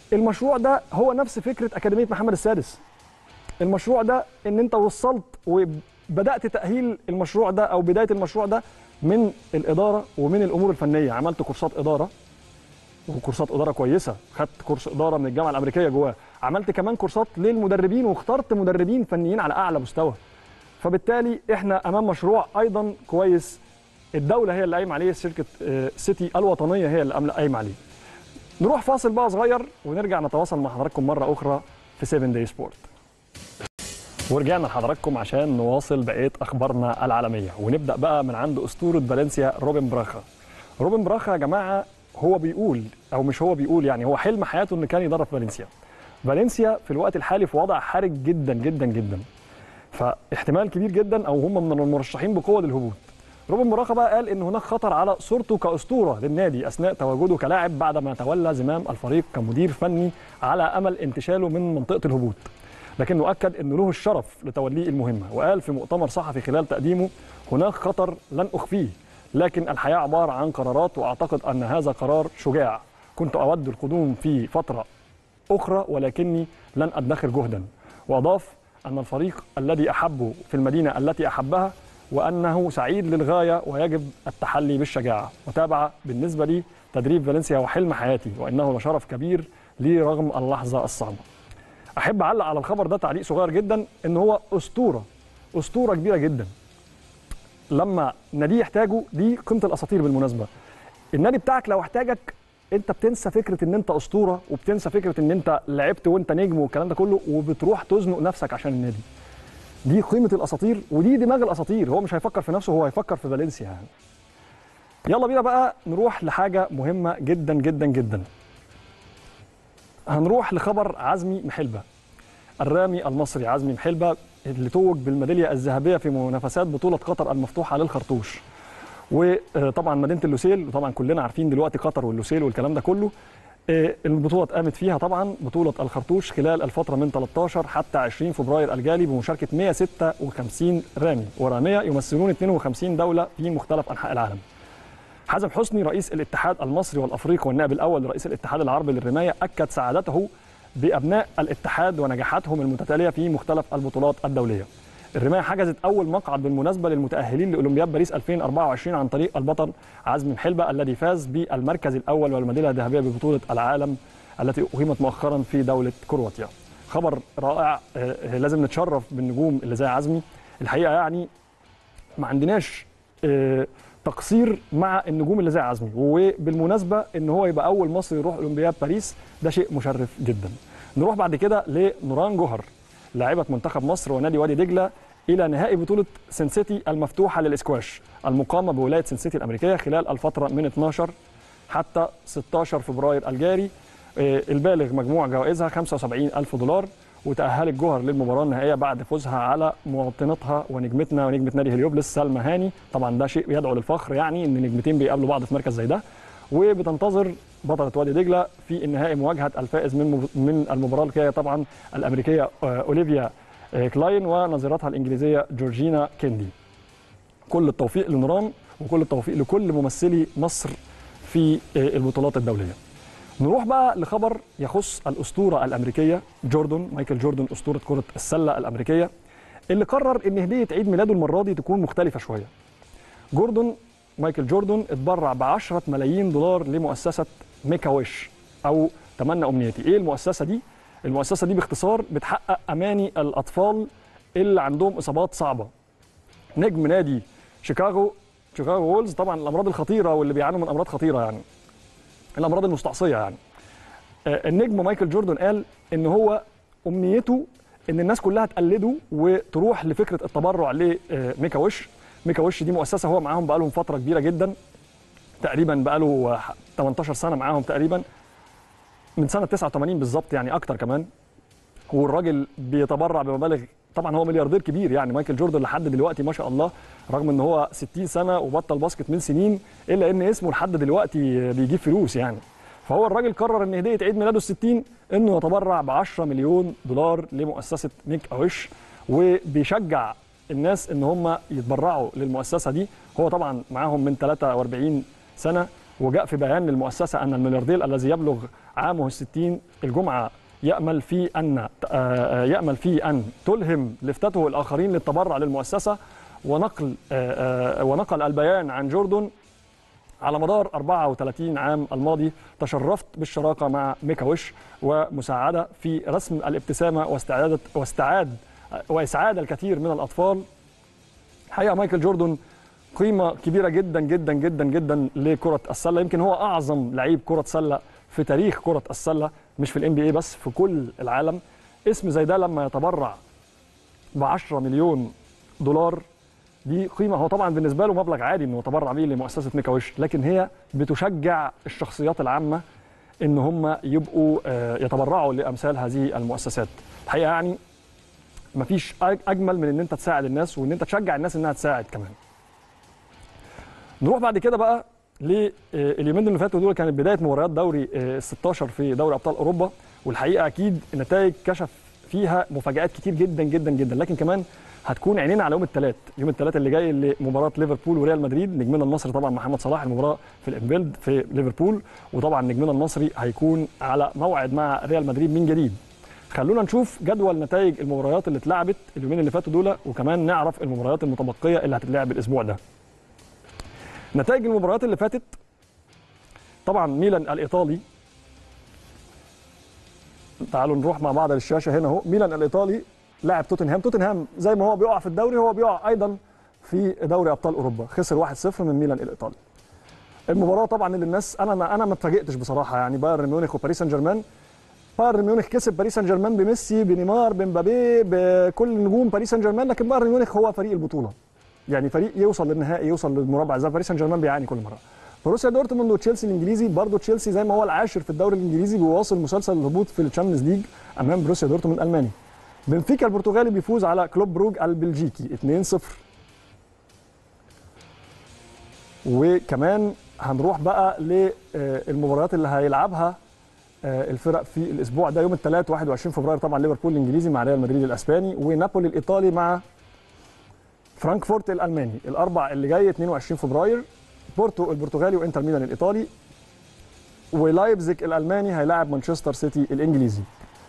المشروع ده هو نفس فكره اكاديميه محمد السادس المشروع ده ان انت وصلت وبدات تاهيل المشروع ده او بدايه المشروع ده من الاداره ومن الامور الفنيه عملت كورسات اداره وكورسات اداره كويسه خدت كورس اداره من الجامعه الامريكيه جواه عملت كمان كورسات للمدربين واخترت مدربين فنيين على اعلى مستوى فبالتالي احنا امام مشروع ايضا كويس الدوله هي اللي قايمه عليه شركه آه، سيتي الوطنيه هي اللي قايمه عليه نروح فاصل بقى صغير ونرجع نتواصل مع حضراتكم مره اخرى في 7 داي سبورت ورجعنا لحضراتكم عشان نواصل بقيه اخبارنا العالميه ونبدا بقى من عند اسطوره فالنسيا روبن براخا روبن براخا يا جماعه هو بيقول او مش هو بيقول يعني هو حلم حياته انه كان يدرب فالنسيا فالنسيا في الوقت الحالي في وضع حرج جدا جدا جدا فاحتمال كبير جدا او هم من المرشحين بقوه للهبوط روبن براخا بقى قال ان هناك خطر على صورته كاسطوره للنادي اثناء تواجده كلاعب بعدما تولى زمام الفريق كمدير فني على امل انتشاله من منطقه الهبوط لكنه اكد انه له الشرف لتوليه المهمه وقال في مؤتمر صحفي خلال تقديمه هناك خطر لن اخفيه لكن الحياه عباره عن قرارات واعتقد ان هذا قرار شجاع كنت اود القدوم في فتره اخرى ولكني لن ادخر جهدا واضاف ان الفريق الذي احبه في المدينه التي احبها وانه سعيد للغايه ويجب التحلي بالشجاعه وتابع بالنسبه لي تدريب فالنسيا وحلم حياتي وانه لشرف كبير لي رغم اللحظه الصعبه احب اعلق على الخبر ده تعليق صغير جدا ان هو اسطوره اسطوره كبيره جدا لما نادي يحتاجه دي قيمه الاساطير بالمناسبه النادي بتاعك لو احتاجك انت بتنسى فكره ان انت اسطوره وبتنسى فكره ان انت لعبت وانت نجم والكلام ده كله وبتروح تزنق نفسك عشان النادي دي قيمه الاساطير ودي دماغ الاساطير هو مش هيفكر في نفسه هو هيفكر في فالنسيا يعني يلا بينا بقى نروح لحاجه مهمه جدا جدا جدا هنروح لخبر عزمي محلبه الرامي المصري عزمي محلبه اللي توج بالميداليه الذهبيه في منافسات بطوله قطر المفتوحه للخرطوش وطبعا مدينه اللوسيل وطبعا كلنا عارفين دلوقتي قطر واللوسيل والكلام ده كله آه، البطوله اتقامت فيها طبعا بطوله الخرطوش خلال الفتره من 13 حتى 20 فبراير الجاري بمشاركه 156 رامي وراميه يمثلون 52 دوله في مختلف انحاء العالم حازم حسني رئيس الاتحاد المصري والافريقي والنائب الاول لرئيس الاتحاد العربي للرمايه اكد سعادته بابناء الاتحاد ونجاحاتهم المتتاليه في مختلف البطولات الدوليه. الرمايه حجزت اول مقعد بالمناسبه للمتاهلين لاولمبياد باريس 2024 عن طريق البطل عزمي محلبه الذي فاز بالمركز الاول والميداليه الذهبيه ببطوله العالم التي اقيمت مؤخرا في دوله كرواتيا. خبر رائع آه، آه، لازم نتشرف بالنجوم اللي زي عزمي الحقيقه يعني ما عندناش آه، تقصير مع النجوم اللي زي عزمي وبالمناسبه ان هو يبقى اول مصري يروح اولمبياد باريس ده شيء مشرف جدا نروح بعد كده لنوران جوهر لاعبه منتخب مصر ونادي وادي دجله الى نهائي بطوله سنسيتي المفتوحه للاسكواش المقامه بولايه سنسيتي الامريكيه خلال الفتره من 12 حتى 16 فبراير الجاري آه، البالغ مجموع جوائزها 75 ألف دولار وتأهلت جوهر للمباراة النهائية بعد فوزها على مواطنتها ونجمتنا ونجمة نادي هليوبلس سلمى هاني طبعا ده شيء يدعو للفخر يعني ان نجمتين بيقابلوا بعض في مركز زي ده وبتنتظر بطلة وادي دجلة في النهائي مواجهة الفائز من من المباراة الجاية طبعا الأمريكية آه، أوليفيا آه، كلاين ونظيرتها الإنجليزية جورجينا كيندي كل التوفيق لنوران وكل التوفيق لكل ممثلي مصر في آه، البطولات الدولية نروح بقى لخبر يخص الأسطورة الأمريكية جوردن مايكل جوردن أسطورة كرة السلة الأمريكية اللي قرر إن هدية عيد ميلاده المرة دي تكون مختلفة شوية جوردن مايكل جوردن اتبرع ب 10 ملايين دولار لمؤسسة ميكا ويش أو تمنى أمنيتي إيه المؤسسة دي؟ المؤسسة دي باختصار بتحقق أماني الأطفال اللي عندهم إصابات صعبة نجم نادي شيكاغو شيكاغو وولز طبعا الأمراض الخطيرة واللي بيعانوا من أمراض خطيرة يعني الامراض المستعصيه يعني آه، النجم مايكل جوردن قال ان هو امنيته ان الناس كلها تقلده وتروح لفكره التبرع لميكا وش ميكا وش دي مؤسسه هو معاهم بقالهم فتره كبيره جدا تقريبا بقاله 18 سنه معاهم تقريبا من سنه 89 بالظبط يعني اكتر كمان والراجل بيتبرع بمبالغ طبعا هو ملياردير كبير يعني مايكل جوردن لحد دلوقتي ما شاء الله رغم ان هو 60 سنه وبطل باسكت من سنين الا ان اسمه لحد دلوقتي بيجيب فلوس يعني فهو الراجل قرر ان هديه عيد ميلاده ال 60 انه يتبرع ب 10 مليون دولار لمؤسسه ميك اويش وبيشجع الناس ان هم يتبرعوا للمؤسسه دي هو طبعا معاهم من 43 سنه وجاء في بيان للمؤسسه ان الملياردير الذي يبلغ عامه الستين الجمعه يامل في ان آه، يامل في ان تلهم لفتته الاخرين للتبرع للمؤسسه ونقل آه، آه، ونقل البيان عن جوردن على مدار 34 عام الماضي تشرفت بالشراكه مع ميكا وش ومساعده في رسم الابتسامه واستعاده واستعاد واسعاد الكثير من الاطفال حقيقه مايكل جوردن قيمه كبيره جدا جدا جدا جدا لكره السله يمكن هو اعظم لعيب كره سله في تاريخ كره السله مش في الام بي اي بس في كل العالم اسم زي ده لما يتبرع ب 10 مليون دولار دي قيمه هو طبعا بالنسبه له مبلغ عادي انه يتبرع بيه لمؤسسه ميكا وش لكن هي بتشجع الشخصيات العامه ان هم يبقوا آه، يتبرعوا لامثال هذه المؤسسات الحقيقه يعني مفيش أج- اجمل من ان انت تساعد الناس وان انت تشجع الناس انها تساعد كمان نروح بعد كده بقى لليومين اللي فاتوا دول كانت بدايه مباريات دوري ال 16 في دوري ابطال اوروبا والحقيقه اكيد النتائج كشف فيها مفاجات كتير جدا جدا جدا لكن كمان هتكون عينينا على يوم الثلاث يوم الثلاث اللي جاي لمباراه ليفربول وريال مدريد نجمنا المصري طبعا محمد صلاح المباراه في الانفيلد في ليفربول وطبعا نجمنا المصري هيكون على موعد مع ريال مدريد من جديد خلونا نشوف جدول نتائج المباريات اللي اتلعبت اليومين اللي فاتوا دول وكمان نعرف المباريات المتبقيه اللي هتتلعب الاسبوع ده نتائج المباريات اللي فاتت طبعا ميلان الايطالي تعالوا نروح مع بعض للشاشه هنا اهو ميلان الايطالي لاعب توتنهام توتنهام زي ما هو بيقع في الدوري هو بيقع ايضا في دوري ابطال اوروبا خسر 1-0 من ميلان الايطالي المباراه طبعا اللي الناس انا ما انا ما اتفاجئتش بصراحه يعني بايرن ميونخ وباريس سان جيرمان بايرن ميونخ كسب باريس سان جيرمان بميسي بنيمار بمبابي بكل نجوم باريس سان جيرمان لكن بايرن ميونخ هو فريق البطوله يعني فريق يوصل للنهائي يوصل للمربع زي باريس سان جيرمان بيعاني كل مره بروسيا دورتموند وتشيلسي الانجليزي برضه تشيلسي زي ما هو العاشر في الدوري الانجليزي بيواصل مسلسل الهبوط في الشامبيونز ليج امام بروسيا دورتموند الالماني بنفيكا البرتغالي بيفوز على كلوب بروج البلجيكي 2-0 وكمان هنروح بقى للمباريات اللي هيلعبها آه، الفرق في الاسبوع ده يوم الثلاث 21 فبراير طبعا ليفربول الانجليزي مع ريال مدريد الاسباني ونابولي الايطالي مع فرانكفورت الالماني الاربع اللي جاي 22 فبراير بورتو البرتغالي وانتر ميلان الايطالي ولايبزيج الالماني هيلاعب مانشستر سيتي الانجليزي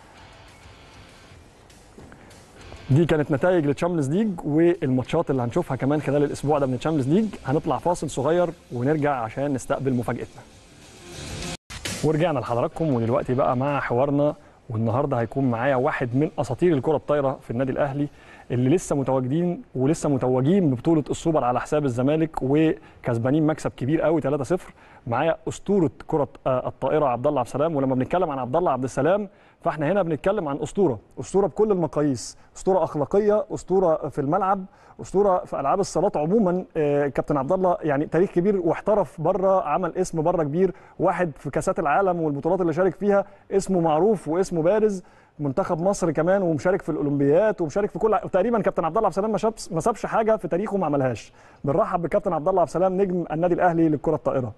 دي كانت نتائج للتشامبيونز ليج والماتشات اللي هنشوفها كمان خلال الاسبوع ده من التشامبيونز ليج هنطلع فاصل صغير ونرجع عشان نستقبل مفاجاتنا ورجعنا لحضراتكم ودلوقتي بقى مع حوارنا والنهارده هيكون معايا واحد من اساطير الكره الطايره في النادي الاهلي اللي لسه متواجدين ولسه متوجين ببطوله السوبر على حساب الزمالك وكسبانين مكسب كبير قوي 3-0 معايا اسطوره كره آه، الطائره عبد الله عبد السلام ولما بنتكلم عن عبد الله عبد السلام فاحنا هنا بنتكلم عن اسطوره اسطوره بكل المقاييس اسطوره اخلاقيه اسطوره في الملعب اسطوره في العاب الصالات عموما آه، كابتن عبد الله يعني تاريخ كبير واحترف بره عمل اسم بره كبير واحد في كاسات العالم والبطولات اللي شارك فيها اسمه معروف واسمه بارز منتخب مصر كمان ومشارك في الاولمبيات ومشارك في كل تقريبا كابتن عبد الله عبد السلام ما شابش- ما سابش حاجه في تاريخه ما عملهاش بنرحب بكابتن عبد الله عبد السلام نجم النادي الاهلي للكره الطائره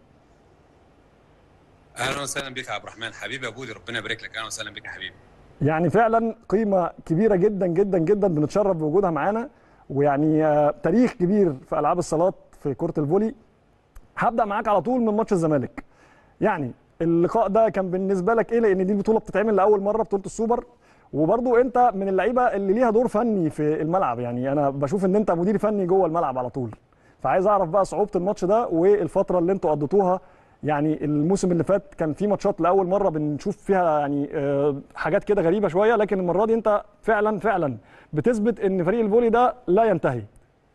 اهلا وسهلا بك يا عبد الرحمن حبيبي يا بودي ربنا يبارك لك اهلا وسهلا بك يا حبيبي يعني فعلا قيمه كبيره جدا جدا جدا بنتشرف بوجودها معانا ويعني آه، تاريخ كبير في العاب الصالات في كره الفولي هبدا معاك على طول من ماتش الزمالك يعني اللقاء ده كان بالنسبه لك ايه لان دي البطوله بتتعمل لاول مره بطوله السوبر وبرضو انت من اللعيبه اللي ليها دور فني في الملعب يعني انا بشوف ان انت مدير فني جوه الملعب على طول فعايز اعرف بقى صعوبه الماتش ده والفتره اللي انتوا قضيتوها يعني الموسم اللي فات كان في ماتشات لاول مره بنشوف فيها يعني آه، حاجات كده غريبه شويه لكن المره دي انت فعلا فعلا بتثبت ان فريق الفولي ده لا ينتهي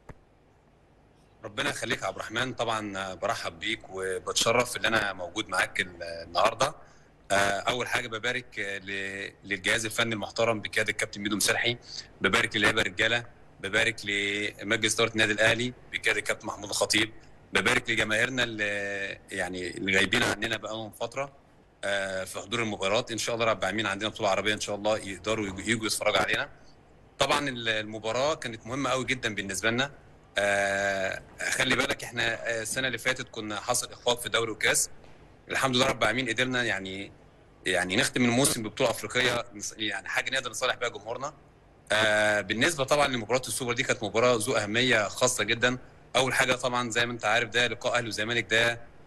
ربنا يخليك يا عبد الرحمن طبعا برحب بيك وبتشرف ان انا موجود معاك ال- النهارده آه، اول حاجه ببارك آه، ل- للجهاز الفني المحترم بقياده الكابتن ميدو مسرحي ببارك للعيبه رجاله ببارك لمجلس اداره النادي الاهلي بقياده الكابتن محمود الخطيب ببارك لجماهيرنا اللي يعني اللي غايبين عننا بقالهم فتره آه، في حضور المباراه ان شاء الله رب العالمين عندنا بطوله عربيه ان شاء الله يقدروا يجوا يجوا يتفرجوا علينا طبعا المباراه كانت مهمه قوي جدا بالنسبه لنا آه، خلي بالك احنا آه، السنه اللي فاتت كنا حصل اخفاق في دوري وكاس الحمد لله رب العالمين قدرنا يعني يعني نختم الموسم ببطوله افريقيه نص- يعني حاجه نقدر نصالح بيها جمهورنا آه، بالنسبه طبعا لمباراه السوبر دي كانت مباراه ذو اهميه خاصه جدا اول حاجه طبعا زي ما انت عارف ده لقاء اهلي وزمالك ده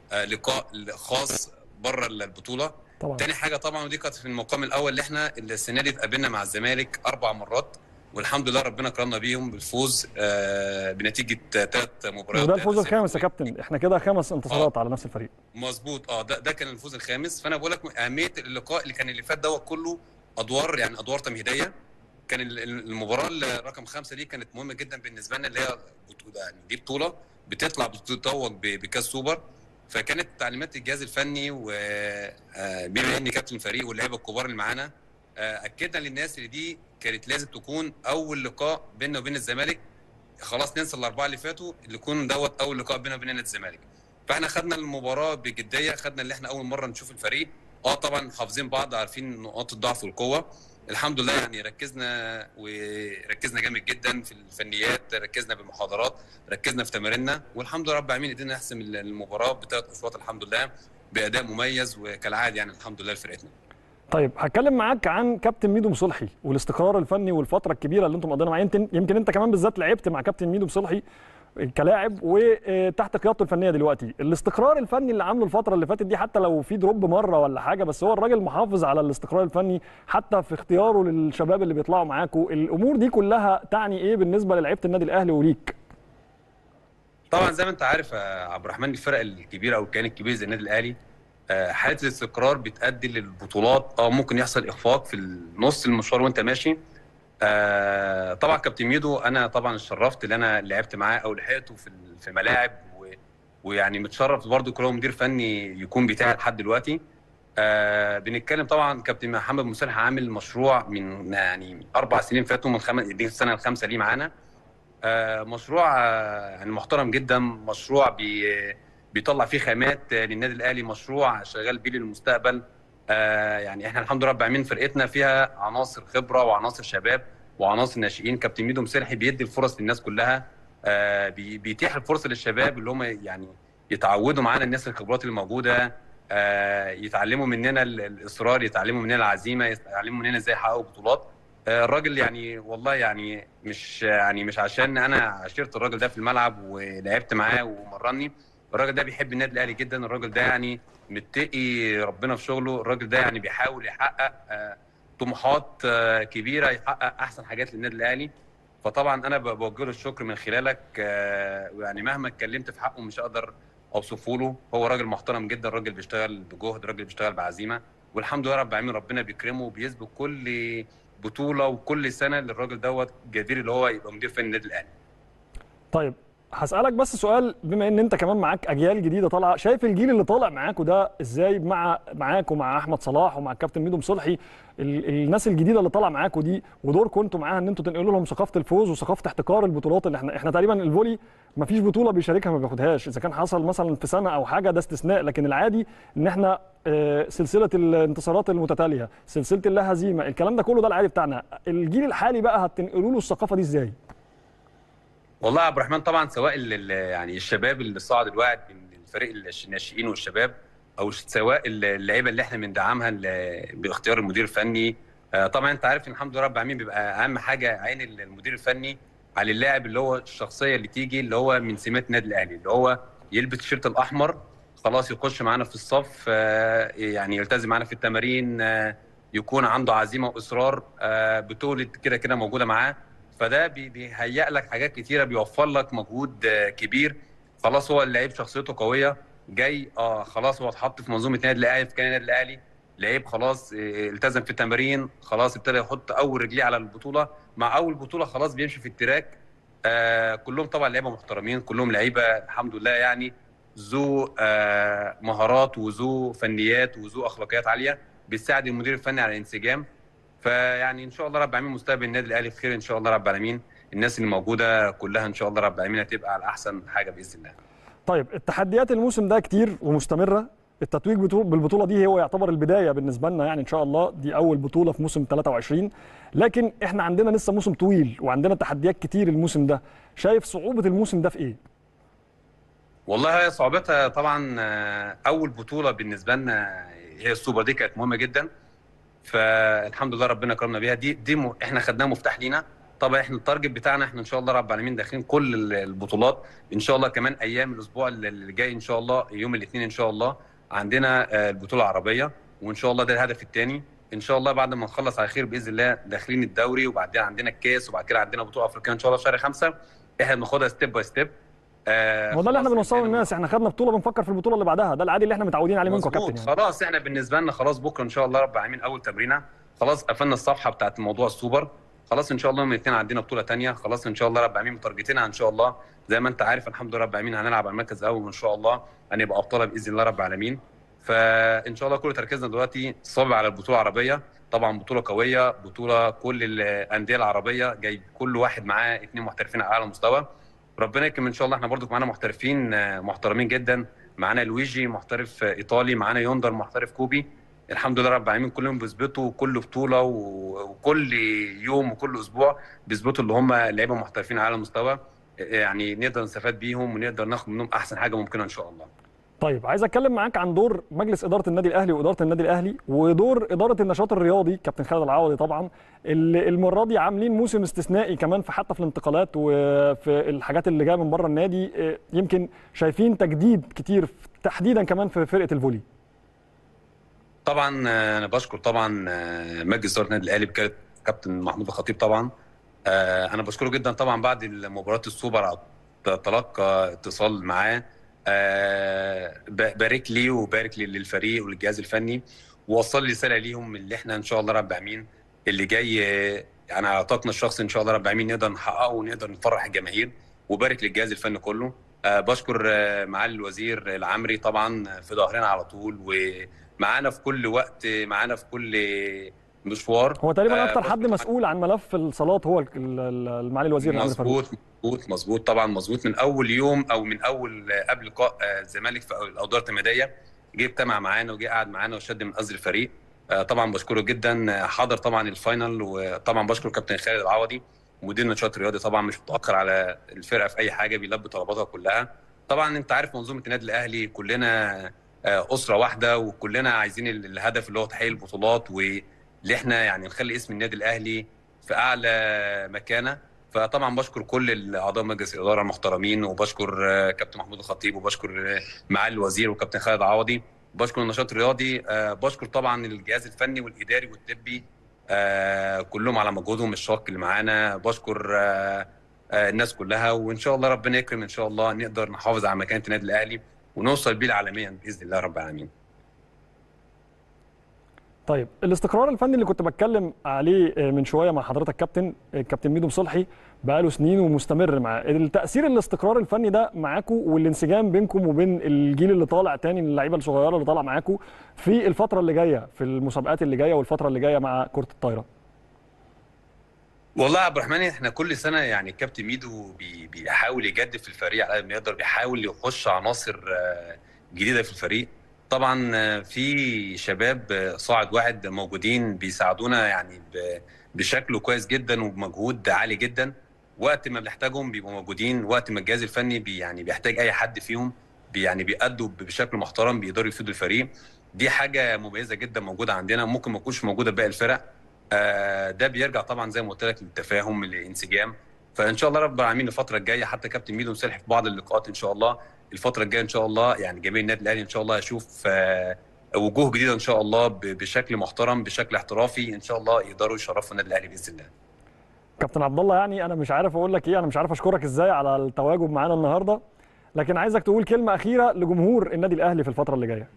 آه، لقاء خاص بره البطوله طبعا تاني حاجه طبعا ودي كانت في المقام الاول اللي احنا السنه دي اتقابلنا مع الزمالك اربع مرات والحمد لله ربنا كرمنا بيهم بالفوز آه، بنتيجه ثلاث مباريات وده الفوز 3-0. الخامس يا كابتن احنا كده خمس انتصارات على نفس الفريق مظبوط اه ده ده كان الفوز الخامس فانا بقول لك اهميه اللقاء اللي كان اللي فات دوت كله ادوار يعني ادوار تمهيديه كان ال- ال- المباراه اللي رقم خمسه دي كانت مهمه جدا بالنسبه لنا اللي هي بطوله يعني دي بطوله بتطلع بتتوج ب- بكاس سوبر فكانت تعليمات الجهاز الفني وبما اني كابتن الفريق واللعيبه الكبار اللي معانا آه، اكدنا للناس اللي دي كانت لازم تكون اول لقاء بيننا وبين الزمالك خلاص ننسى الاربعه اللي فاتوا اللي يكون دوت اول لقاء بيننا وبين نادي الزمالك فاحنا خدنا المباراه بجديه خدنا اللي احنا اول مره نشوف الفريق اه طبعا حافظين بعض عارفين نقاط الضعف والقوه الحمد لله يعني ركزنا وركزنا جامد جدا في الفنيات ركزنا بالمحاضرات ركزنا في تماريننا والحمد لله رب العالمين قدرنا نحسم المباراه بثلاث اشواط الحمد لله باداء مميز وكالعاده يعني الحمد لله لفرقتنا طيب هتكلم معاك عن كابتن ميدو مصلحي والاستقرار الفني والفتره الكبيره اللي انتم مقضينها معاه يمكن يمكن انت كمان بالذات لعبت مع كابتن ميدو مصلحي كلاعب وتحت قيادته الفنيه دلوقتي الاستقرار الفني اللي عامله الفتره اللي فاتت دي حتى لو في دروب مره ولا حاجه بس هو الراجل محافظ على الاستقرار الفني حتى في اختياره للشباب اللي بيطلعوا معاكم الامور دي كلها تعني ايه بالنسبه للعيبه النادي الاهلي وليك طبعا زي ما انت عارف يا عبد الرحمن الفرق الكبيره او الكيان الكبير زي النادي الاهلي آه، حاله الاستقرار بتؤدي للبطولات اه ممكن يحصل اخفاق في نص المشوار وانت ماشي آه، طبعا كابتن ميدو انا طبعا اتشرفت ان انا لعبت معاه او لحقته في في ملاعب و- ويعني متشرف برضه كل هو مدير فني يكون بتاعي لحد دلوقتي آه بنتكلم طبعا كابتن محمد مصالح عامل مشروع من يعني اربع سنين فاتوا من خمس دي السنه الخامسه ليه معانا آه مشروع آه يعني محترم جدا مشروع بي بيطلع فيه خامات آه، للنادي الاهلي مشروع شغال بيه للمستقبل آه يعني احنا الحمد لله رب العالمين فرقتنا فيها عناصر خبره وعناصر شباب وعناصر ناشئين كابتن ميدو مسلحي بيدي الفرص للناس كلها آه بي- بيتيح الفرصه للشباب اللي هم يعني يتعودوا معانا الناس الخبرات اللي موجوده آه يتعلموا مننا ال- الاصرار يتعلموا مننا العزيمه يتعلموا مننا ازاي يحققوا بطولات آه الراجل يعني والله يعني مش يعني مش عشان انا عشرت الراجل ده في الملعب ولعبت معاه ومرني الراجل ده بيحب النادي الاهلي جدا الراجل ده يعني متقي ربنا في شغله الراجل ده يعني بيحاول يحقق آه، طموحات آه، كبيره يحقق احسن حاجات للنادي الاهلي فطبعا انا ب- بوجه له الشكر من خلالك آه، ويعني مهما اتكلمت في حقه مش هقدر اوصفه له هو راجل محترم جدا راجل بيشتغل بجهد راجل بيشتغل بعزيمه والحمد لله رب العالمين ربنا بيكرمه وبيسبق كل بطوله وكل سنه للراجل دوت جدير اللي هو يبقى مدير فني النادي الاهلي طيب هسألك بس سؤال بما ان انت كمان معاك اجيال جديده طالعه شايف الجيل اللي طالع معاكوا ده ازاي مع معاك ومع احمد صلاح ومع الكابتن ميدو مصلحي ال- الناس الجديده اللي طالعه معاكوا دي ودوركم انتوا معاها ان انتوا تنقلوا لهم ثقافه الفوز وثقافه احتكار البطولات اللي احنا احنا تقريبا الفولي ما فيش بطوله بيشاركها ما بياخدهاش اذا كان حصل مثلا في سنه او حاجه ده استثناء لكن العادي ان احنا آه، سلسله الانتصارات المتتاليه سلسله اللا هزيمه الكلام ده كله ده العادي بتاعنا الجيل الحالي بقى هتنقلوا له الثقافه دي ازاي والله يا عبد الرحمن طبعا سواء ال- ال- يعني الشباب اللي صاعد الواعد من الفريق الش- الناشئين والشباب او ش- سواء ال- اللعيبه اللي احنا بندعمها ل- باختيار المدير الفني آه، طبعا انت عارف ان الحمد لله رب العالمين بيبقى اهم حاجه عين ال- المدير الفني على اللاعب اللي هو الشخصيه اللي تيجي اللي هو من سمات النادي الاهلي اللي هو يلبس التيشيرت الاحمر خلاص يخش معانا في الصف آه، يعني يلتزم معانا في التمارين آه، يكون عنده عزيمه واصرار آه، بطوله كده كده موجوده معاه فده بي- بيهيئ لك حاجات كتيره بيوفر لك مجهود آه، كبير خلاص هو اللعيب شخصيته قويه جاي اه خلاص هو اتحط في منظومه نادي الاهلي في كيان النادي الاهلي لعيب خلاص آه، التزم في التمارين خلاص ابتدى يحط اول رجليه على البطوله مع اول بطوله خلاص بيمشي في التراك آه كلهم طبعا لعيبه محترمين كلهم لعيبه الحمد لله يعني ذو آه مهارات وذو فنيات وذو اخلاقيات عاليه بتساعد المدير الفني على الانسجام فيعني ان شاء الله رب العالمين مستقبل النادي الاهلي خير ان شاء الله رب العالمين الناس اللي موجوده كلها ان شاء الله رب العالمين هتبقى على احسن حاجه باذن الله طيب التحديات الموسم ده كتير ومستمره التتويج بطو- بالبطوله دي هو يعتبر البدايه بالنسبه لنا يعني ان شاء الله دي اول بطوله في موسم 23 لكن احنا عندنا لسه موسم طويل وعندنا تحديات كتير الموسم ده شايف صعوبه الموسم ده في ايه والله هي صعوبتها طبعا آه، اول بطوله بالنسبه لنا هي السوبر دي كانت مهمه جدا فالحمد لله ربنا كرمنا بيها دي دي م... احنا خدناها مفتاح لينا طبعا احنا التارجت بتاعنا احنا ان شاء الله رب العالمين داخلين كل ال- البطولات ان شاء الله كمان ايام الاسبوع اللي جاي ان شاء الله يوم الاثنين ان شاء الله عندنا آه، البطوله العربيه وان شاء الله ده الهدف الثاني ان شاء الله بعد ما نخلص على خير باذن الله داخلين الدوري وبعدين عندنا الكاس وبعد كده عندنا بطوله افريقيه ان شاء الله في شهر خمسه احنا بناخدها ستيب باي ستيب هو ده اللي احنا بنوصله للناس احنا خدنا بطوله بنفكر في البطوله اللي بعدها ده العادي اللي احنا متعودين عليه منكم يا مظبوط. كابتن يعني خلاص احنا بالنسبه لنا خلاص بكره ان شاء الله رب العالمين اول تمرينه خلاص قفلنا الصفحه بتاعت موضوع السوبر خلاص ان شاء الله يوم الاثنين عندنا بطوله تانية خلاص ان شاء الله رب العالمين متارجتينها ان شاء الله زي ما انت عارف الحمد لله رب العالمين هنلعب على المركز الاول وان شاء الله هنبقى ابطال باذن الله رب العالمين فان شاء الله كل تركيزنا دلوقتي صابع على البطوله العربيه طبعا بطوله قويه بطوله كل الانديه العربيه جاي كل واحد معاه اثنين محترفين على اعلى مستوى ربنا يكرم ان شاء الله احنا برضو معانا محترفين آه، محترمين جدا معانا لويجي محترف آه، ايطالي معانا يوندر محترف كوبي الحمد لله رب العالمين كلهم بيثبتوا كل بطوله و- وكل يوم وكل اسبوع بيثبتوا اللي هم لعيبه محترفين على مستوى يعني نقدر نستفاد بيهم ونقدر ناخد منهم احسن حاجه ممكنه ان شاء الله طيب عايز اتكلم معاك عن دور مجلس اداره النادي الاهلي واداره النادي الاهلي ودور اداره النشاط الرياضي كابتن خالد العوضي طبعا اللي المره دي عاملين موسم استثنائي كمان في حتى في الانتقالات وفي الحاجات اللي جايه من بره النادي اه، يمكن شايفين تجديد كتير تحديدا كمان في فرقه الفولي طبعا آه، انا بشكر طبعا آه، مجلس اداره النادي الاهلي بكابتن كابتن محمود الخطيب طبعا آه، انا بشكره جدا طبعا بعد مباراه السوبر تلقى اتصال معاه آه، ب- بارك لي وبارك لي للفريق وللجهاز الفني ووصل لي رساله ليهم اللي احنا ان شاء الله رب العالمين اللي جاي آه، يعني على طاقنا الشخصي ان شاء الله رب العالمين نقدر نحققه ونقدر نفرح الجماهير وبارك للجهاز الفني كله آه، بشكر آه، معالي الوزير العمري طبعا في ظهرنا على طول ومعانا في كل وقت معانا في كل مشوار هو تقريبا آه، اكتر حد بشكر مسؤول عن ملف الصالات هو ال- ال- المعالي الوزير العمري فاروق مظبوط مظبوط مظبوط طبعا مظبوط من اول يوم او من اول آه، قبل لقاء آه، الزمالك في الاوضاع التمهيديه جه اجتمع معانا وجه قعد معانا وشد من ازر الفريق آه، طبعا بشكره جدا آه، حضر طبعا الفاينل وطبعا بشكر كابتن خالد العوضي مدير النشاط الرياضي طبعا مش متاخر على الفرقه في اي حاجه بيلبي طلباتها كلها طبعا انت عارف منظومه النادي الاهلي كلنا آه، اسره واحده وكلنا عايزين ال- الهدف اللي هو تحقيق البطولات واللي احنا يعني نخلي اسم النادي الاهلي في اعلى مكانه فطبعا بشكر كل اعضاء مجلس الاداره المحترمين وبشكر آه، كابتن محمود الخطيب وبشكر آه، معالي الوزير وكابتن خالد عوضي بشكر النشاط الرياضي آه، بشكر طبعا الجهاز الفني والاداري والطبي آه، كلهم على مجهودهم الشاق اللي معانا بشكر آه، آه، الناس كلها وان شاء الله ربنا يكرم ان شاء الله نقدر نحافظ على مكانه النادي الاهلي ونوصل بيه عالميا باذن الله رب العالمين طيب الاستقرار الفني اللي كنت بتكلم عليه آه، من شويه مع حضرتك كابتن آه، كابتن ميدو مصلحي بقاله سنين ومستمر معاه التاثير الاستقرار الفني ده معاكم والانسجام بينكم وبين الجيل اللي طالع تاني من اللعيبه الصغيره اللي طالعه معاكم في الفتره اللي جايه في المسابقات اللي جايه والفتره اللي جايه مع كره الطايره والله يا عبد الرحمن احنا كل سنه يعني كابتن ميدو بي- بيحاول يجدد في الفريق على قد ما يقدر بيحاول يخش عناصر آه، جديده في الفريق طبعا آه، في شباب آه، صاعد واحد موجودين بيساعدونا يعني ب- بشكل كويس جدا وبمجهود عالي جدا وقت ما بنحتاجهم بيبقوا موجودين وقت ما الجهاز الفني بي يعني بيحتاج اي حد فيهم بي يعني بيأدوا بشكل محترم بيقدروا يفيدوا الفريق دي حاجه مميزه جدا موجوده عندنا ممكن ما تكونش موجوده في باقي الفرق آه، ده بيرجع طبعا زي ما قلت لك للتفاهم للانسجام فان شاء الله رب العالمين الفتره الجايه حتى كابتن ميدو مسلح في بعض اللقاءات ان شاء الله الفتره الجايه ان شاء الله يعني جميع النادي الاهلي ان شاء الله هيشوف آه، وجوه جديده ان شاء الله ب- بشكل محترم بشكل احترافي ان شاء الله يقدروا يشرفوا النادي الاهلي باذن الله كابتن عبد الله يعني انا مش عارف اقول لك ايه انا مش عارف اشكرك ازاي على التواجد معانا النهارده لكن عايزك تقول كلمه اخيره لجمهور النادي الاهلي في الفتره اللي جايه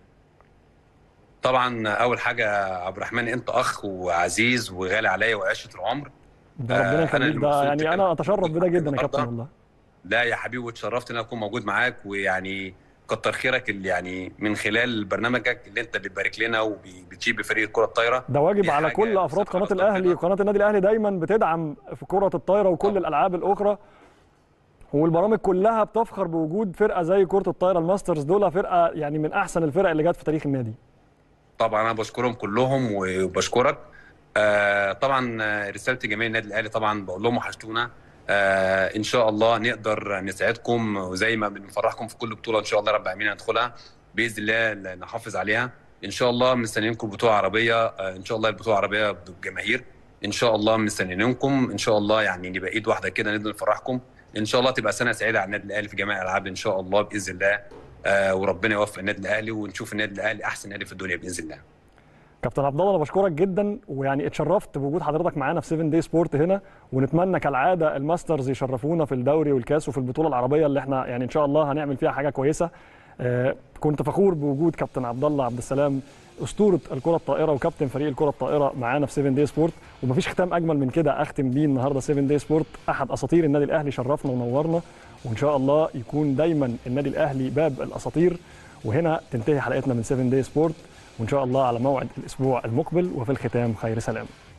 طبعا اول حاجه يا عبد الرحمن انت اخ وعزيز وغالي عليا وعشره العمر ده آه، ربنا أنا يخليك اللي ده مبسوط يعني كده انا اتشرف بده جدا يا النهاردة. كابتن والله لا يا حبيبي واتشرفت ان انا اكون موجود معاك ويعني كتر خيرك اللي يعني من خلال برنامجك اللي انت بتبارك لنا وبتجيب فريق الكره الطايره ده واجب دي على حاجة كل افراد بصراحة قناه ربنا الاهلي وقناه النادي الاهلي دايما بتدعم في كره الطايره وكل طبعا. الالعاب الاخرى والبرامج كلها بتفخر بوجود فرقه زي كره الطايره الماسترز دول فرقه يعني من احسن الفرق اللي جت في تاريخ النادي طبعا انا بشكرهم كلهم وبشكرك آه طبعا آه، رسالتي جميع النادي الاهلي طبعا بقول لهم وحشتونا آه ان شاء الله نقدر نساعدكم وزي ما بنفرحكم في كل بطوله ان شاء الله رب العالمين ندخلها باذن الله نحافظ عليها ان شاء الله مستنيينكم بطوله عربيه آه ان شاء الله البطوله العربيه بالجماهير ان شاء الله مستنيينكم ان شاء الله يعني نبقى ايد واحده كده نقدر نفرحكم ان شاء الله تبقى سنه سعيده على النادي الاهلي في جميع الالعاب ان شاء الله باذن الله آه وربنا يوفق النادي الاهلي ونشوف النادي الاهلي احسن نادي في الدنيا باذن الله كابتن عبد الله انا بشكرك جدا ويعني اتشرفت بوجود حضرتك معانا في 7 داي سبورت هنا ونتمنى كالعاده الماسترز يشرفونا في الدوري والكاس وفي البطوله العربيه اللي احنا يعني ان شاء الله هنعمل فيها حاجه كويسه آه كنت فخور بوجود كابتن عبد الله عبد السلام اسطوره الكره الطائره وكابتن فريق الكره الطائره معانا في 7 داي سبورت ومفيش ختام اجمل من كده اختم بيه النهارده 7 داي سبورت احد اساطير النادي الاهلي شرفنا ونورنا وان شاء الله يكون دايما النادي الاهلي باب الاساطير وهنا تنتهي حلقتنا من 7 داي سبورت وان شاء الله على موعد الاسبوع المقبل وفي الختام خير سلام